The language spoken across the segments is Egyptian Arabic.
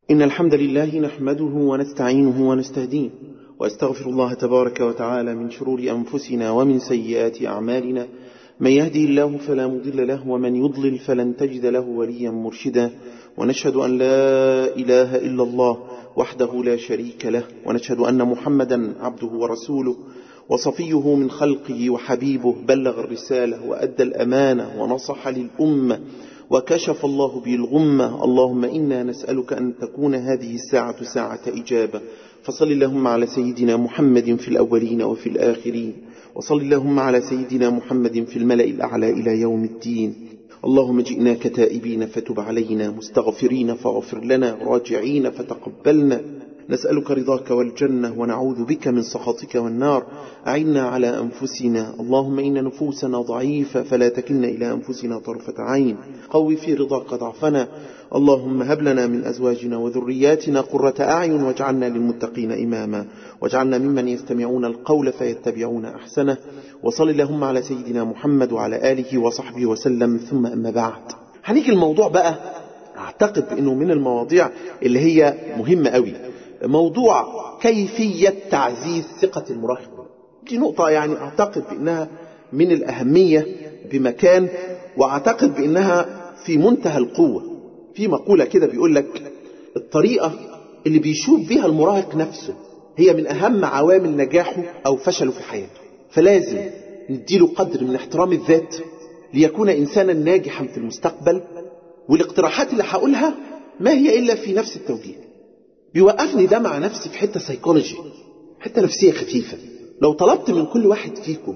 إن الحمد لله نحمده ونستعينه ونستهديه وأستغفر الله تبارك وتعالى من شرور أنفسنا ومن سيئات أعمالنا من يهدي الله فلا مضل له ومن يضلل فلن تجد له وليا مرشدا ونشهد أن لا إله إلا الله وحده لا شريك له ونشهد أن محمدا عبده ورسوله وصفيه من خلقه وحبيبه بلغ الرسالة وأدى الأمانة ونصح للأمة وكشف الله به الغمة اللهم إنا نسألك أن تكون هذه الساعة ساعة إجابة فصل اللهم على سيدنا محمد في الأولين وفي الآخرين وصل اللهم على سيدنا محمد في الملأ الأعلى إلى يوم الدين اللهم جئناك تائبين فتب علينا مستغفرين فاغفر لنا راجعين فتقبلنا نسألك رضاك والجنة ونعوذ بك من سخطك والنار أعنا على أنفسنا اللهم إن نفوسنا ضعيفة فلا تكلنا إلى أنفسنا طرفة عين قوي في رضاك ضعفنا اللهم هب لنا من أزواجنا وذرياتنا قرة أعين واجعلنا للمتقين إماما واجعلنا ممن يستمعون القول فيتبعون أحسنه وصل اللهم على سيدنا محمد وعلى آله وصحبه وسلم ثم أما بعد هنيجي الموضوع بقى أعتقد أنه من المواضيع اللي هي مهمة قوي موضوع كيفية تعزيز ثقة المراهق دي نقطة يعني أعتقد بأنها من الأهمية بمكان وأعتقد بأنها في منتهى القوة في مقولة كده بيقول لك الطريقة اللي بيشوف بيها المراهق نفسه هي من أهم عوامل نجاحه أو فشله في حياته فلازم نديله قدر من احترام الذات ليكون إنسانا ناجحا في المستقبل والاقتراحات اللي هقولها ما هي إلا في نفس التوجيه بيوقفني ده مع نفسي في حتة سيكولوجي حتة نفسية خفيفة لو طلبت من كل واحد فيكم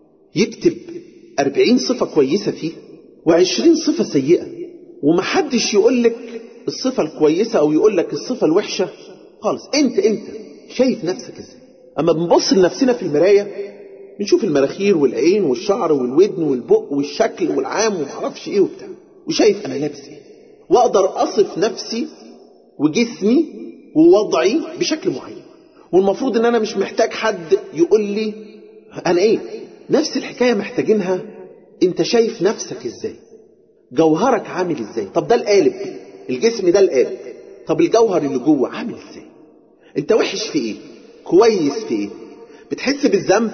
يكتب أربعين صفة كويسة فيه وعشرين صفة سيئة ومحدش يقول لك الصفة الكويسة أو يقول لك الصفة الوحشة خالص أنت أنت شايف نفسك إزاي أما بنبص لنفسنا في المراية بنشوف المراخير والعين والشعر والودن والبق والشكل والعام ومعرفش إيه وبتاع وشايف أنا لابس إيه وأقدر أصف نفسي وجسمي ووضعي بشكل معين والمفروض ان انا مش محتاج حد يقول لي انا ايه نفس الحكايه محتاجينها انت شايف نفسك ازاي جوهرك عامل ازاي طب ده القالب الجسم ده القالب طب الجوهر اللي جوه عامل ازاي انت وحش في ايه كويس في ايه بتحس بالذنب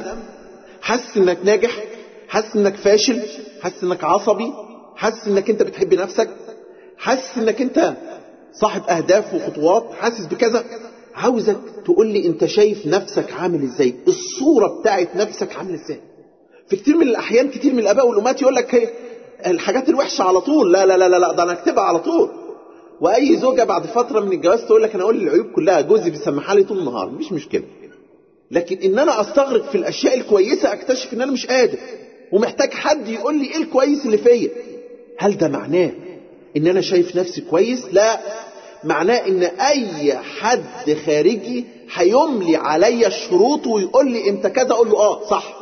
حاسس انك ناجح حاسس انك فاشل حاسس انك عصبي حاسس انك انت بتحب نفسك حاسس انك انت صاحب اهداف وخطوات حاسس بكذا عاوزك تقول لي انت شايف نفسك عامل ازاي الصورة بتاعت نفسك عامل ازاي في كتير من الاحيان كتير من الاباء والامهات يقول لك هي الحاجات الوحشة على طول لا لا لا لا, لا ده انا اكتبها على طول واي زوجة بعد فترة من الجواز تقول لك انا اقول العيوب كلها جوزي بيسمحها لي طول النهار مش مشكلة لكن ان انا استغرق في الاشياء الكويسة اكتشف ان انا مش قادر ومحتاج حد يقول لي ايه الكويس اللي فيا هل ده معناه ان انا شايف نفسي كويس لا معناه ان اي حد خارجي هيملي عليا الشروط ويقول لي انت كذا اقول له اه صح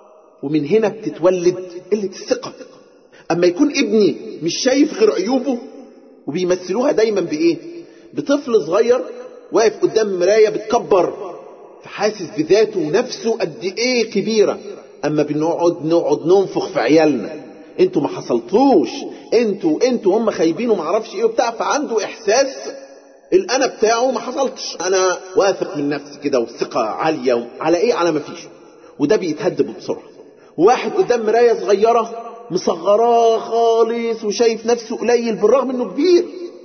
ومن هنا بتتولد قله الثقه اما يكون ابني مش شايف غير عيوبه وبيمثلوها دايما بايه بطفل صغير واقف قدام مرايه بتكبر فحاسس بذاته ونفسه قد ايه كبيره اما بنقعد نقعد ننفخ في عيالنا انتوا ما حصلتوش انتوا انتوا هم خايبين وما اعرفش ايه وبتاع فعنده احساس الانا بتاعه ما حصلتش انا واثق من نفسي كده وثقه عاليه على ايه على ما فيش وده بيتهدب بسرعه واحد قدام مرايه صغيره مصغراه خالص وشايف نفسه قليل بالرغم انه كبير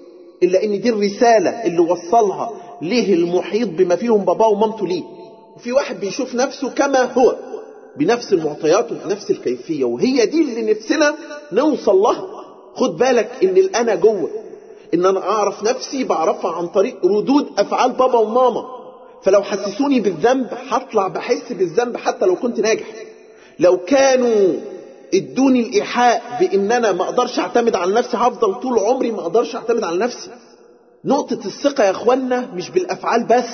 الا ان دي الرساله اللي وصلها ليه المحيط بما فيهم باباه ومامته ليه وفي واحد بيشوف نفسه كما هو بنفس المعطيات وبنفس الكيفية وهي دي اللي نفسنا نوصل لها خد بالك ان الانا جوه ان انا اعرف نفسي بعرفها عن طريق ردود افعال بابا وماما فلو حسسوني بالذنب هطلع بحس بالذنب حتى لو كنت ناجح لو كانوا ادوني الايحاء بان انا ما اقدرش اعتمد على نفسي هفضل طول عمري ما اقدرش اعتمد على نفسي نقطة الثقة يا اخوانا مش بالافعال بس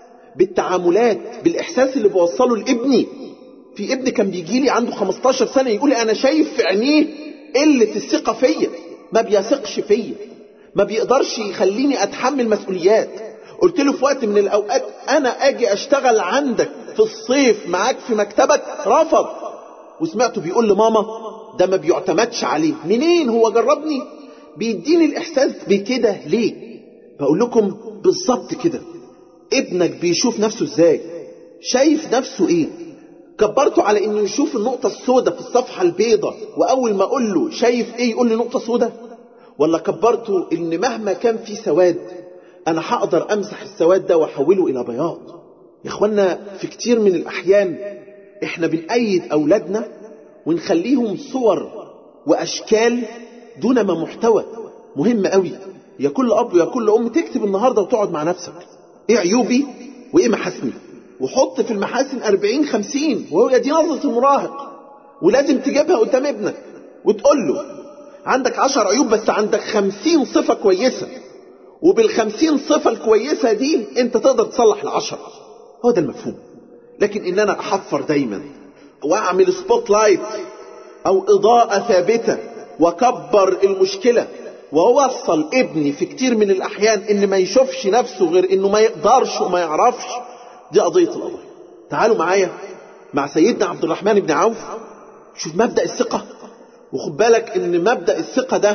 بالتعاملات بالاحساس اللي بوصله لابني في ابن كان بيجي لي عنده 15 سنة يقول لي أنا شايف في عينيه قلة الثقة فيا ما بيثقش فيا ما بيقدرش يخليني أتحمل مسؤوليات قلت له في وقت من الأوقات أنا أجي أشتغل عندك في الصيف معاك في مكتبك رفض وسمعته بيقول لماما ده ما بيعتمدش عليه منين هو جربني بيديني الإحساس بكده ليه بقول لكم بالظبط كده ابنك بيشوف نفسه ازاي شايف نفسه ايه كبرته على انه يشوف النقطة السوداء في الصفحة البيضاء واول ما اقول له شايف ايه يقول لي نقطة سوداء ولا كبرته ان مهما كان في سواد انا هقدر امسح السواد ده واحوله الى بياض يا اخوانا في كتير من الاحيان احنا بنأيد اولادنا ونخليهم صور واشكال دون ما محتوى مهم قوي يا كل اب ويا كل ام تكتب النهارده وتقعد مع نفسك ايه عيوبي وايه محاسني وحط في المحاسن 40 50 وهي دي نظرة المراهق ولازم تجيبها قدام ابنك وتقول له عندك 10 عيوب بس عندك 50 صفة كويسة وبالخمسين صفة الكويسة دي انت تقدر تصلح العشرة هو ده المفهوم لكن ان انا احفر دايما واعمل سبوت لايت او اضاءة ثابتة واكبر المشكلة ووصل ابني في كتير من الاحيان ان ما يشوفش نفسه غير انه ما يقدرش وما يعرفش دي قضية القضايا تعالوا معايا مع سيدنا عبد الرحمن بن عوف شوف مبدأ الثقة وخد بالك ان مبدأ الثقة ده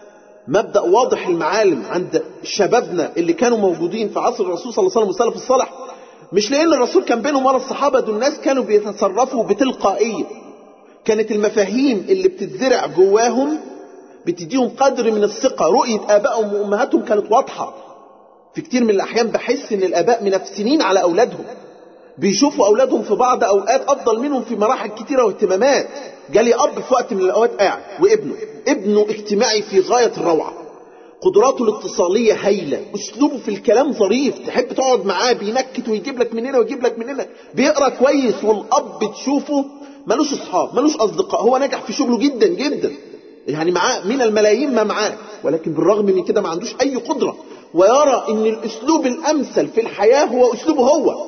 مبدأ واضح المعالم عند شبابنا اللي كانوا موجودين في عصر الرسول صلى الله عليه وسلم والسلف الصالح مش لان الرسول كان بينهم ولا الصحابة دول الناس كانوا بيتصرفوا بتلقائية كانت المفاهيم اللي بتتزرع جواهم بتديهم قدر من الثقة رؤية آبائهم وأمهاتهم كانت واضحة في كتير من الأحيان بحس إن الآباء منافسين على أولادهم بيشوفوا أولادهم في بعض أوقات أفضل منهم في مراحل كتيرة واهتمامات جالي أب في وقت من الأوقات قاعد وابنه ابنه اجتماعي في غاية الروعة قدراته الاتصالية هايلة أسلوبه في الكلام ظريف تحب تقعد معاه بينكت ويجيب لك من هنا ويجيب لك من هنا بيقرأ كويس والأب تشوفه ملوش أصحاب ملوش أصدقاء هو نجح في شغله جدا جدا يعني معاه من الملايين ما معاه ولكن بالرغم من كده ما عندوش أي قدرة ويرى ان الاسلوب الامثل في الحياة هو اسلوبه هو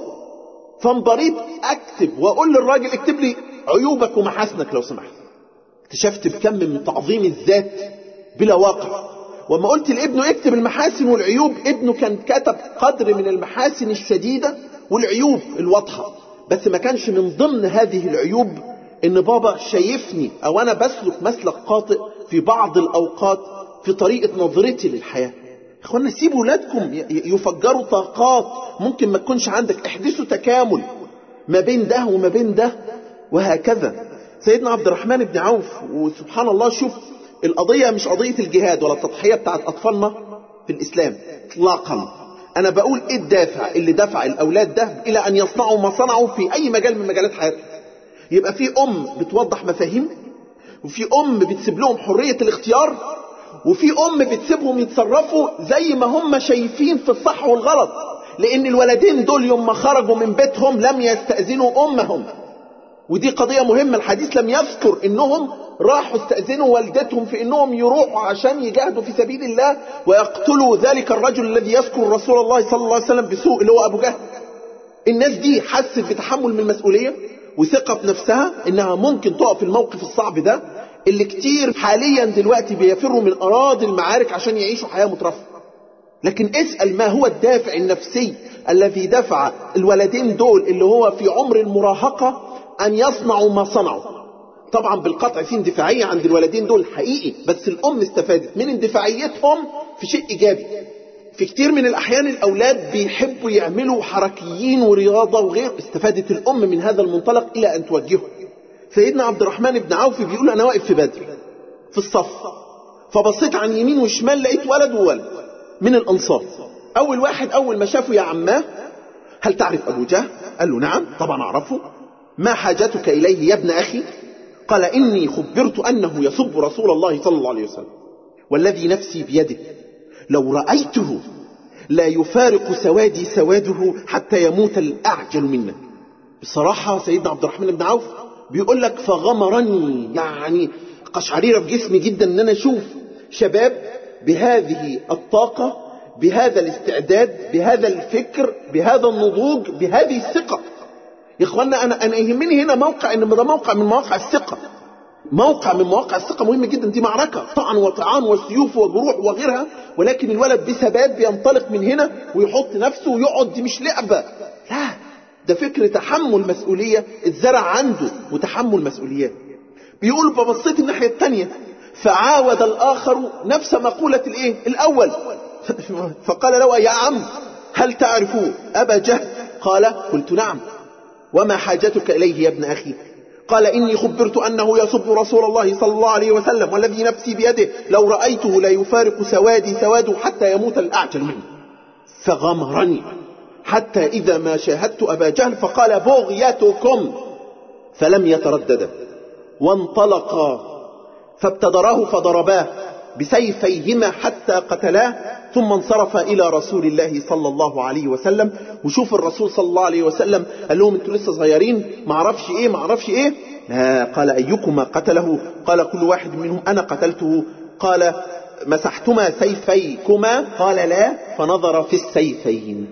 فانبريت اكتب واقول للراجل اكتب لي عيوبك ومحاسنك لو سمحت اكتشفت بكم من تعظيم الذات بلا واقع وما قلت لابنه اكتب المحاسن والعيوب ابنه كان كتب قدر من المحاسن الشديدة والعيوب الواضحة بس ما كانش من ضمن هذه العيوب ان بابا شايفني او انا بسلك مسلك خاطئ في بعض الاوقات في طريقة نظرتي للحياة اخوانا سيبوا ولادكم يفجروا طاقات ممكن ما تكونش عندك احدثوا تكامل ما بين ده وما بين ده وهكذا سيدنا عبد الرحمن بن عوف وسبحان الله شوف القضية مش قضية الجهاد ولا التضحية بتاعت أطفالنا في الإسلام اطلاقا أنا بقول إيه الدافع اللي دفع الأولاد ده إلى أن يصنعوا ما صنعوا في أي مجال من مجالات حياتهم يبقى في أم بتوضح مفاهيم وفي أم بتسيب لهم حرية الاختيار وفي أم بتسيبهم يتصرفوا زي ما هم شايفين في الصح والغلط لأن الولدين دول يوم ما خرجوا من بيتهم لم يستأذنوا أمهم ودي قضية مهمة الحديث لم يذكر انهم راحوا استأذنوا والدتهم في انهم يروحوا عشان يجاهدوا في سبيل الله ويقتلوا ذلك الرجل الذي يذكر رسول الله صلى الله عليه وسلم بسوء اللي هو ابو جهل الناس دي حست بتحمل من المسؤولية وثقة بنفسها انها ممكن تقف في الموقف الصعب ده اللي كتير حاليا دلوقتي بيفروا من اراضي المعارك عشان يعيشوا حياة مترفة لكن اسأل ما هو الدافع النفسي الذي دفع الولدين دول اللي هو في عمر المراهقة أن يصنعوا ما صنعوا طبعا بالقطع في اندفاعية عند الولدين دول حقيقي بس الأم استفادت من اندفاعيتهم في شيء إيجابي في كتير من الأحيان الأولاد بيحبوا يعملوا حركيين ورياضة وغير استفادت الأم من هذا المنطلق إلى أن توجهه سيدنا عبد الرحمن بن عوف بيقول أنا واقف في بدر في الصف فبصيت عن يمين وشمال لقيت ولد وولد من الأنصار أول واحد أول ما شافه يا عماه هل تعرف أبو جهل قال له نعم طبعا أعرفه ما حاجتك إليه يا ابن أخي قال إني خبرت أنه يسب رسول الله صلى الله عليه وسلم والذي نفسي بيده لو رأيته لا يفارق سوادي سواده حتى يموت الأعجل منا بصراحة سيدنا عبد الرحمن بن عوف بيقول لك فغمرني يعني قشعريرة في جسمي جدا ان انا اشوف شباب بهذه الطاقة بهذا الاستعداد بهذا الفكر بهذا النضوج بهذه الثقة يا اخوانا انا انا يهمني هنا موقع ان ده موقع من مواقع الثقه موقع من مواقع الثقه مهم جدا دي معركه طعن وطعان وسيوف وجروح وغيرها ولكن الولد بثبات بينطلق من هنا ويحط نفسه ويقعد دي مش لعبه لا ده فكر تحمل مسؤوليه اتزرع عنده وتحمل مسؤوليات بيقول فبصيت الناحيه الثانيه فعاود الاخر نفس مقوله الايه الاول فقال له يا عم هل تعرف أبا جهل قال قلت نعم وما حاجتك إليه يا ابن أخي قال إني خبرت أنه يسب رسول الله صلى الله عليه وسلم والذي نفسي بيده لو رأيته لا يفارق سوادي سواده حتى يموت الأعجل منه فغمرني حتى إذا ما شاهدت أبا جهل فقال بغيتكم فلم يتردد وانطلقا فابتدراه فضرباه بسيفيهما حتى قتلاه ثم انصرف إلى رسول الله صلى الله عليه وسلم وشوف الرسول صلى الله عليه وسلم قال لهم انتوا لسه صغيرين ما اعرفش ايه ما اعرفش ايه لا قال أيكما قتله قال كل واحد منهم أنا قتلته قال مسحتما سيفيكما قال لا فنظر في السيفين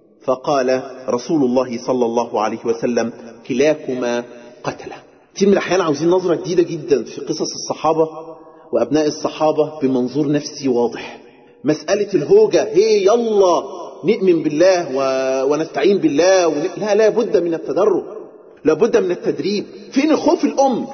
فقال رسول الله صلى الله عليه وسلم كلاكما قتله كتير من الأحيان عاوزين نظرة جديدة جدا في قصص الصحابة وأبناء الصحابة بمنظور نفسي واضح مسألة الهوجة هي يلا نؤمن بالله و... ونستعين بالله ون... لا لا بد من التدرج لا بد من التدريب فين خوف الأم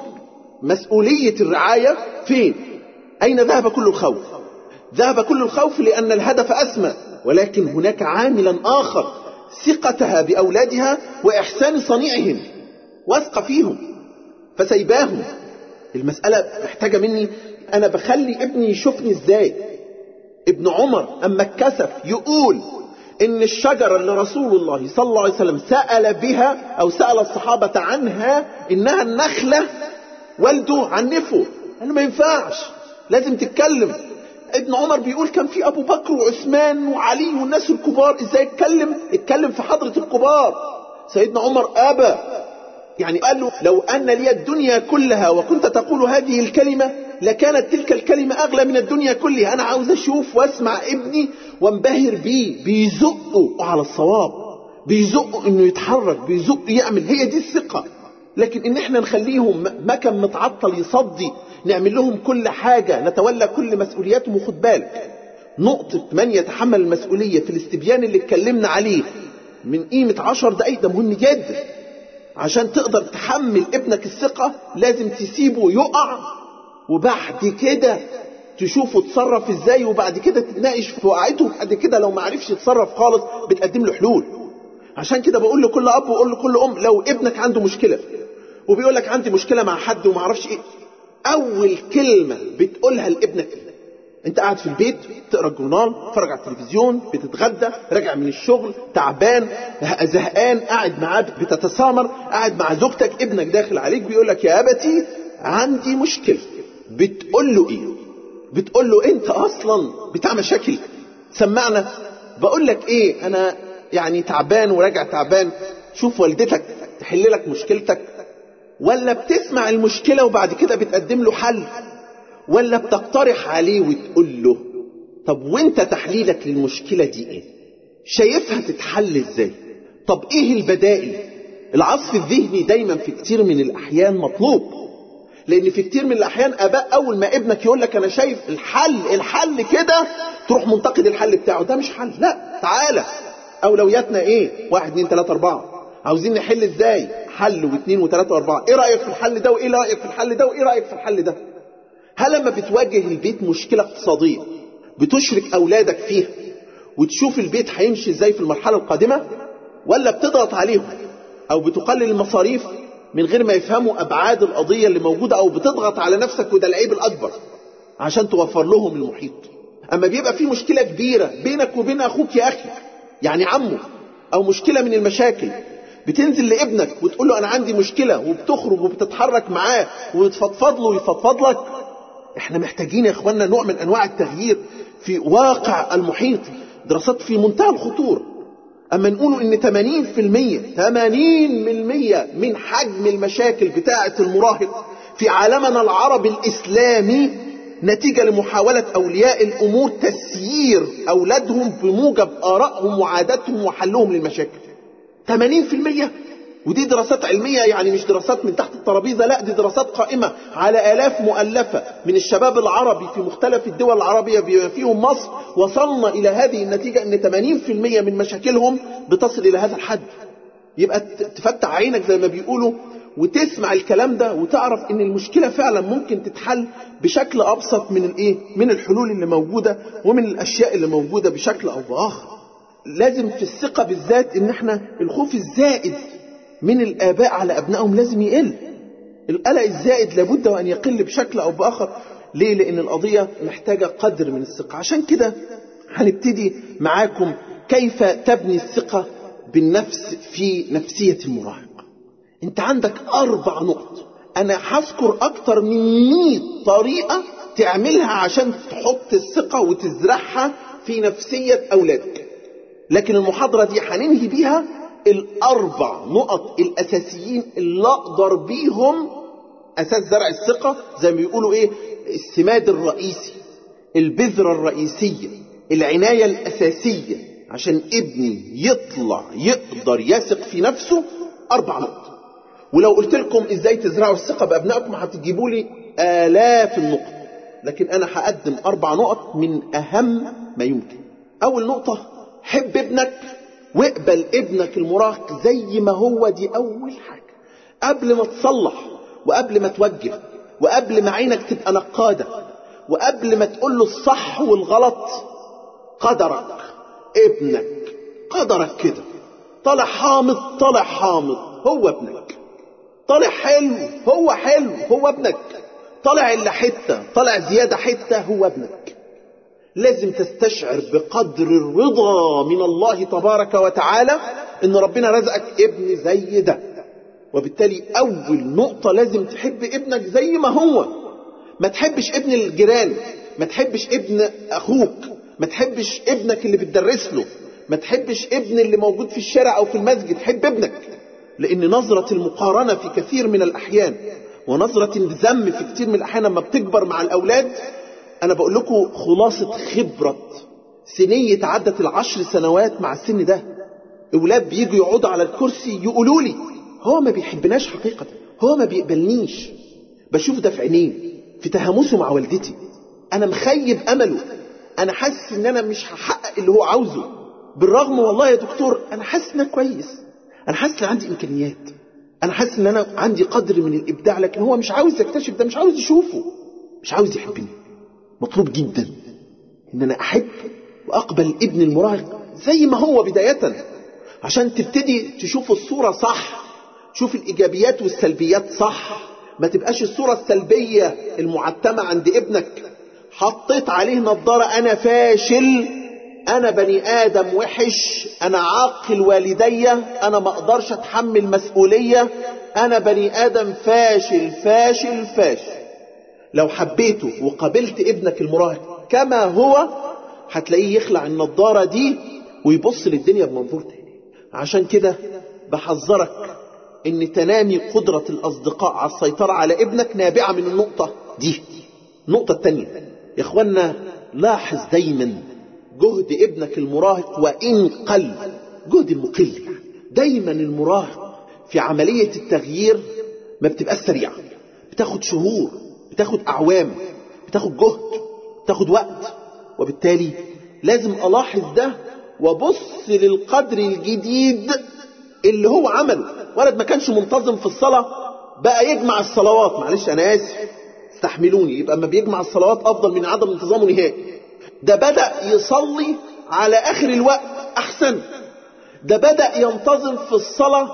مسؤولية الرعاية فين أين ذهب كل الخوف ذهب كل الخوف لأن الهدف أسمى ولكن هناك عاملا آخر ثقتها بأولادها وإحسان صنيعهم واثقة فيهم فسيباهم المسألة محتاجة مني أنا بخلي ابني يشوفني إزاي ابن عمر أما اتكسف يقول إن الشجرة اللي رسول الله صلى الله عليه وسلم سأل بها أو سأل الصحابة عنها إنها النخلة والده عنفه أنا ما ينفعش لازم تتكلم ابن عمر بيقول كان في أبو بكر وعثمان وعلي والناس الكبار إزاي اتكلم اتكلم في حضرة الكبار سيدنا عمر أبى يعني قال له لو أن لي الدنيا كلها وكنت تقول هذه الكلمة لكانت تلك الكلمة أغلى من الدنيا كلها أنا عاوز أشوف وأسمع ابني وانبهر بيه بيزقه على الصواب بيزقه إنه يتحرك بيزقه يعمل هي دي الثقة لكن إن إحنا نخليهم مكان متعطل يصدي نعمل لهم كل حاجة نتولى كل مسؤولياتهم وخد بالك نقطة من يتحمل المسؤولية في الاستبيان اللي اتكلمنا عليه من قيمة عشر دقايق ده مهم جدا عشان تقدر تحمل ابنك الثقة لازم تسيبه يقع وبعد كده تشوفه اتصرف ازاي وبعد كده تتناقش في وقعته وبعد كده لو ما عرفش يتصرف خالص بتقدم له حلول عشان كده بقول لكل اب وقول لكل ام لو ابنك عنده مشكله وبيقول لك عندي مشكله مع حد وما اعرفش ايه اول كلمه بتقولها لابنك انت قاعد في البيت تقرا الجورنال تتفرج على التلفزيون بتتغدى راجع من الشغل تعبان زهقان قاعد معاه بتتسامر قاعد مع زوجتك ابنك داخل عليك بيقول لك يا ابتي عندي مشكله بتقول له ايه بتقول له انت اصلا بتاع مشاكل سمعنا بقول لك ايه انا يعني تعبان وراجع تعبان شوف والدتك تحل لك مشكلتك ولا بتسمع المشكلة وبعد كده بتقدم له حل ولا بتقترح عليه وتقول له طب وانت تحليلك للمشكلة دي ايه شايفها تتحل ازاي طب ايه البدائل العصف الذهني دايما في كتير من الاحيان مطلوب لان في كتير من الاحيان اباء اول ما ابنك يقول لك انا شايف الحل الحل كده تروح منتقد الحل بتاعه ده مش حل لا تعالى اولوياتنا ايه واحد اتنين تلاتة اربعة عاوزين نحل ازاي حل واثنين وثلاثة واربعة ايه رأيك في الحل ده وايه رأيك في الحل ده وايه رأيك في الحل ده هل لما بتواجه البيت مشكلة اقتصادية بتشرك اولادك فيها وتشوف البيت هيمشي ازاي في المرحلة القادمة ولا بتضغط عليهم او بتقلل المصاريف من غير ما يفهموا ابعاد القضية اللي موجودة او بتضغط على نفسك وده العيب الاكبر عشان توفر لهم المحيط اما بيبقى في مشكلة كبيرة بينك وبين اخوك يا اخي يعني عمه او مشكلة من المشاكل بتنزل لابنك وتقول له انا عندي مشكلة وبتخرج وبتتحرك معاه وتفضفض له ويفضفض لك احنا محتاجين يا اخوانا نوع من انواع التغيير في واقع المحيط دراسات في منتهى الخطورة اما نقولوا ان 80% 80% من حجم المشاكل بتاعة المراهق في عالمنا العربي الاسلامي نتيجة لمحاولة أولياء الأمور تسيير أولادهم بموجب آرائهم وعاداتهم وحلهم للمشاكل 80% ودي دراسات علمية يعني مش دراسات من تحت الترابيزة لا دي دراسات قائمة على آلاف مؤلفة من الشباب العربي في مختلف الدول العربية بما فيهم مصر وصلنا إلى هذه النتيجة أن 80% من مشاكلهم بتصل إلى هذا الحد يبقى تفتح عينك زي ما بيقولوا وتسمع الكلام ده وتعرف ان المشكله فعلا ممكن تتحل بشكل ابسط من الايه من الحلول اللي موجوده ومن الاشياء اللي موجوده بشكل او باخر لازم في الثقه بالذات ان احنا الخوف الزائد من الاباء على ابنائهم لازم يقل القلق الزائد لابد وان يقل بشكل او باخر ليه لان القضيه محتاجه قدر من الثقه عشان كده هنبتدي معاكم كيف تبني الثقه بالنفس في نفسيه المراهق انت عندك اربع نقط انا هذكر اكتر من 100 طريقه تعملها عشان تحط الثقه وتزرعها في نفسيه اولادك لكن المحاضره دي هننهي بيها الاربع نقط الاساسيين اللي اقدر بيهم اساس زرع الثقه زي ما بيقولوا ايه السماد الرئيسي البذره الرئيسيه العنايه الاساسيه عشان ابني يطلع يقدر يثق في نفسه اربع نقط ولو قلت لكم ازاي تزرعوا الثقه بابنائكم هتجيبوا لي الاف النقط لكن انا هقدم اربع نقط من اهم ما يمكن اول نقطه حب ابنك واقبل ابنك المراهق زي ما هو دي اول حاجه قبل ما تصلح وقبل ما توجه وقبل ما عينك تبقى نقاده وقبل ما تقول له الصح والغلط قدرك ابنك قدرك كده طالع حامض طالع حامض هو ابنك طالع حلو هو حلو هو ابنك طالع الا حته طالع زياده حته هو ابنك لازم تستشعر بقدر الرضا من الله تبارك وتعالى ان ربنا رزقك ابن زي ده وبالتالي اول نقطه لازم تحب ابنك زي ما هو ما تحبش ابن الجيران ما تحبش ابن اخوك ما تحبش ابنك اللي بتدرس له ما تحبش ابن اللي موجود في الشارع او في المسجد حب ابنك لان نظره المقارنه في كثير من الاحيان ونظره الذم في كثير من الاحيان لما بتكبر مع الاولاد انا بقول لكم خلاصه خبره سنيه عدت العشر سنوات مع السن ده اولاد بيجوا يقعدوا على الكرسي يقولوا لي هو ما بيحبناش حقيقه هو ما بيقبلنيش بشوف ده في عينيه في تهامسه مع والدتي انا مخيب امله انا حاسس ان انا مش هحقق اللي هو عاوزه بالرغم والله يا دكتور انا حاسس ان انا كويس انا حاسس ان عندي امكانيات انا حاسس ان انا عندي قدر من الابداع لكن هو مش عاوز يكتشف ده مش عاوز يشوفه مش عاوز يحبني مطلوب جدا ان انا احب واقبل ابن المراهق زي ما هو بدايه عشان تبتدي تشوف الصوره صح تشوف الايجابيات والسلبيات صح ما تبقاش الصوره السلبيه المعتمه عند ابنك حطيت عليه نظاره انا فاشل انا بني ادم وحش انا عاقل والدي انا ما اقدرش اتحمل مسؤوليه انا بني ادم فاشل فاشل فاشل لو حبيته وقابلت ابنك المراهق كما هو هتلاقيه يخلع النضاره دي ويبص للدنيا بمنظور تاني عشان كده بحذرك ان تنامي قدرة الاصدقاء على السيطرة على ابنك نابعة من النقطة دي النقطة التانية يا اخوانا لاحظ دايما جهد ابنك المراهق وان قل جهد المقل دايما المراهق في عملية التغيير ما بتبقاش سريعة بتاخد شهور بتاخد اعوام بتاخد جهد بتاخد وقت وبالتالي لازم الاحظ ده وابص للقدر الجديد اللي هو عمله ولد ما كانش منتظم في الصلاة بقى يجمع الصلوات معلش انا اسف استحملوني يبقى ما بيجمع الصلوات افضل من عدم انتظامه نهائي ده بدأ يصلي على اخر الوقت احسن ده بدأ ينتظم في الصلاة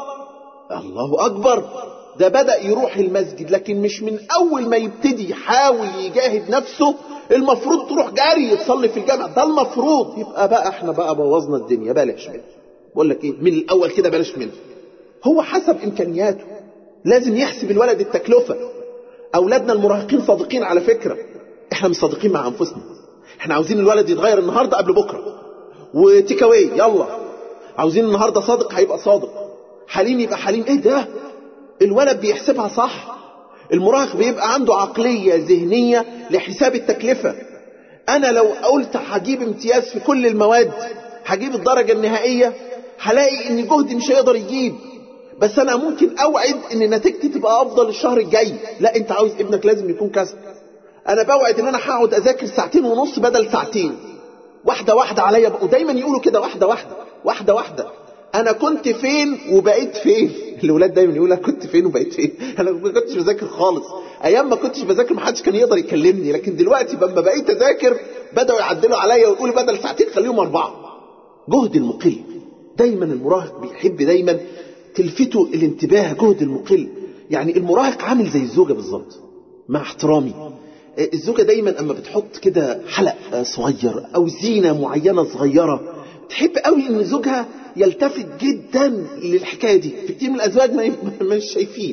الله اكبر ده بدأ يروح المسجد لكن مش من اول ما يبتدي يحاول يجاهد نفسه المفروض تروح جاري تصلي في الجامع ده المفروض يبقى بقى احنا بقى بوظنا الدنيا بلاش منه بقول لك ايه من الاول كده بلاش منه هو حسب امكانياته لازم يحسب الولد التكلفه اولادنا المراهقين صادقين على فكره احنا مش صادقين مع انفسنا احنا عاوزين الولد يتغير النهارده قبل بكره وتيك اواي يلا عاوزين النهارده صادق هيبقى صادق حليم يبقى حليم ايه ده الولد بيحسبها صح المراهق بيبقى عنده عقليه ذهنيه لحساب التكلفه انا لو قلت هجيب امتياز في كل المواد هجيب الدرجه النهائيه هلاقي ان جهدي مش هيقدر يجيب بس انا ممكن اوعد ان نتيجتي تبقى افضل الشهر الجاي لا انت عاوز ابنك لازم يكون كذا انا بوعد ان انا هقعد اذاكر ساعتين ونص بدل ساعتين واحده واحده عليا ودايما يقولوا كده واحده واحده واحده واحده انا كنت فين وبقيت فين الاولاد دايما يقول انا كنت فين وبقيت فين انا ما كنتش بذاكر خالص ايام ما كنتش بذاكر ما حدش كان يقدر يكلمني لكن دلوقتي لما بقيت اذاكر بداوا يعدلوا عليا ويقولوا بدل ساعتين خليهم اربعه جهد المقل دايما المراهق بيحب دايما تلفته الانتباه جهد المقل يعني المراهق عامل زي الزوجه بالظبط مع احترامي الزوجه دايما اما بتحط كده حلق صغير او زينه معينه صغيره تحب قوي ان زوجها يلتفت جدا للحكايه دي في كتير من الازواج ما مش شايفين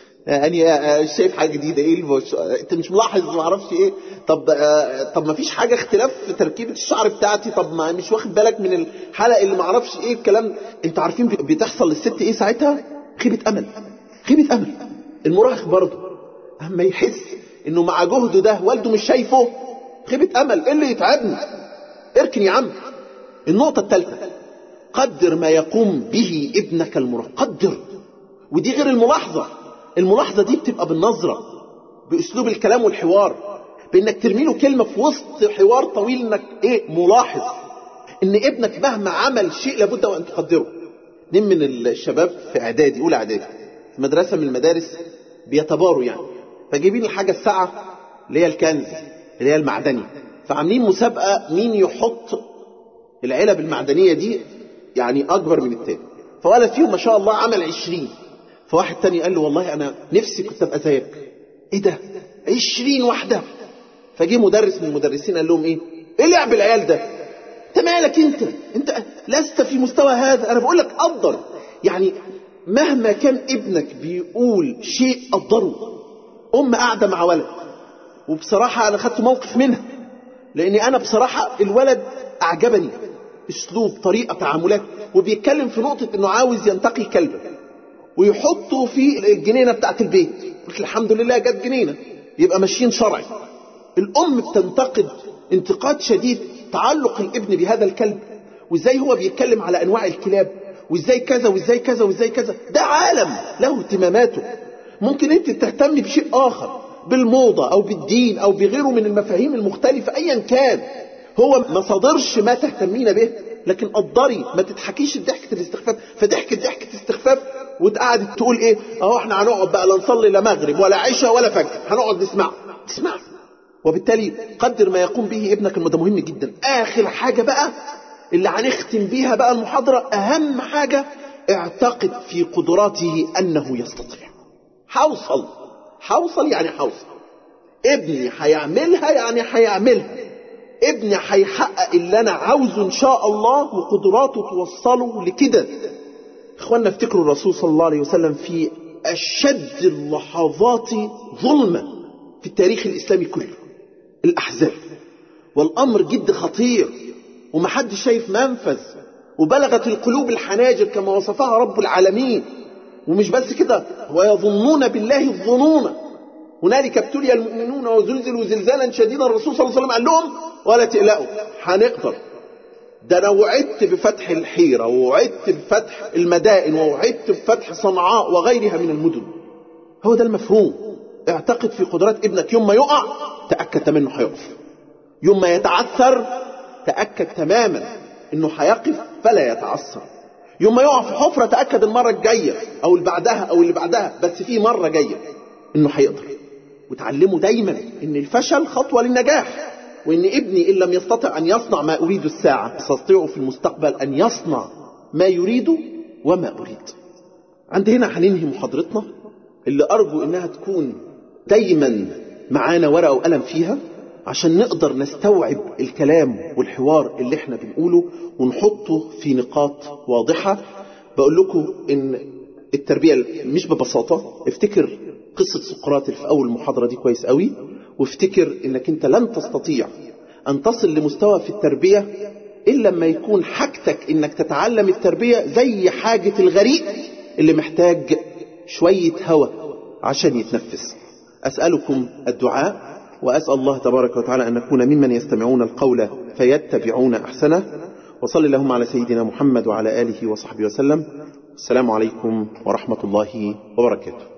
يعني شايف حاجه جديده ايه المش... انت مش ملاحظ ما اعرفش ايه طب طب ما فيش حاجه اختلاف في تركيبه الشعر بتاعتي طب ما مش واخد بالك من الحلقه اللي ما اعرفش ايه الكلام انتوا عارفين بتحصل للست ايه ساعتها خيبه امل خيبه امل المراهق برضه اما يحس انه مع جهده ده والده مش شايفه خيبه امل ايه اللي يتعبني اركن يا عم النقطه الثالثه قدر ما يقوم به ابنك المراهق قدر ودي غير الملاحظه الملاحظه دي بتبقى بالنظره باسلوب الكلام والحوار بانك ترمي له كلمه في وسط حوار طويل انك ايه ملاحظ ان ابنك مهما عمل شيء لابد وان تقدره اتنين من الشباب في اعدادي اولى اعدادي في مدرسه من المدارس بيتباروا يعني فجايبين الحاجه الساعه اللي هي الكنز اللي هي المعدني فعاملين مسابقه مين يحط العلب المعدنيه دي يعني اكبر من التاني فولد فيهم ما شاء الله عمل عشرين فواحد تاني قال له والله انا نفسي كنت ابقى زيك ايه ده عشرين واحدة فجه مدرس من المدرسين قال لهم ايه ايه لعب العيال ده انت مالك انت انت لست في مستوى هذا انا بقول لك قدر يعني مهما كان ابنك بيقول شيء قدره ام قاعده مع ولد وبصراحه انا خدت موقف منها لاني انا بصراحه الولد اعجبني اسلوب طريقه تعاملات وبيتكلم في نقطه انه عاوز ينتقي كلبه ويحطه في الجنينه بتاعت البيت قلت الحمد لله جت جنينه يبقى ماشيين شرعي الام بتنتقد انتقاد شديد تعلق الابن بهذا الكلب وازاي هو بيتكلم على انواع الكلاب وازاي كذا وازاي كذا وازاي كذا ده عالم له اهتماماته ممكن انت تهتمي بشيء اخر بالموضه او بالدين او بغيره من المفاهيم المختلفه ايا كان هو ما صادرش ما تهتمين به لكن قدري ما تضحكيش ضحكه الاستخفاف فضحكت ضحكه استخفاف وتقعد تقول ايه اهو احنا هنقعد بقى لا نصلي لا مغرب ولا عشاء ولا فجر هنقعد نسمع تسمع وبالتالي قدر ما يقوم به ابنك ده مهم جدا اخر حاجه بقى اللي هنختم بيها بقى المحاضره اهم حاجه اعتقد في قدراته انه يستطيع حوصل حوصل يعني حوصل ابني هيعملها يعني هيعملها ابني هيحقق اللي انا عاوزه ان شاء الله وقدراته توصله لكده اخوانا افتكروا الرسول صلى الله عليه وسلم في اشد اللحظات ظلما في التاريخ الاسلامي كله الاحزاب والامر جد خطير ومحدش شايف منفذ وبلغت القلوب الحناجر كما وصفها رب العالمين ومش بس كده ويظنون بالله الظنون هنالك ابتلي المؤمنون وزلزلوا زلزالا شديدا الرسول صلى الله عليه وسلم قال لهم ولا تقلقوا هنقدر ده انا وعدت بفتح الحيرة ووعدت بفتح المدائن ووعدت بفتح صنعاء وغيرها من المدن هو ده المفهوم اعتقد في قدرات ابنك يوم ما يقع تأكد تماما انه هيقف يوم ما يتعثر تأكد تماما انه هيقف فلا يتعثر يوم ما يقع في حفرة تأكد المرة الجاية او اللي بعدها او اللي بعدها بس في مرة جاية انه هيقدر وتعلموا دايما ان الفشل خطوة للنجاح وان ابني ان لم يستطع ان يصنع ما اريد الساعة سيستطيع في المستقبل ان يصنع ما يريد وما اريد عند هنا هننهي محاضرتنا اللي ارجو انها تكون دايما معانا ورقة وقلم فيها عشان نقدر نستوعب الكلام والحوار اللي احنا بنقوله ونحطه في نقاط واضحة بقول لكم ان التربية مش ببساطة افتكر قصة سقراط اللي في اول المحاضرة دي كويس قوي وافتكر انك انت لن تستطيع ان تصل لمستوى في التربية الا لما يكون حاجتك انك تتعلم التربية زي حاجة الغريق اللي محتاج شوية هواء عشان يتنفس اسألكم الدعاء وأسأل الله تبارك وتعالى أن نكون ممن يستمعون القول فيتبعون أحسنه وصل اللهم على سيدنا محمد وعلى آله وصحبه وسلم السلام عليكم ورحمة الله وبركاته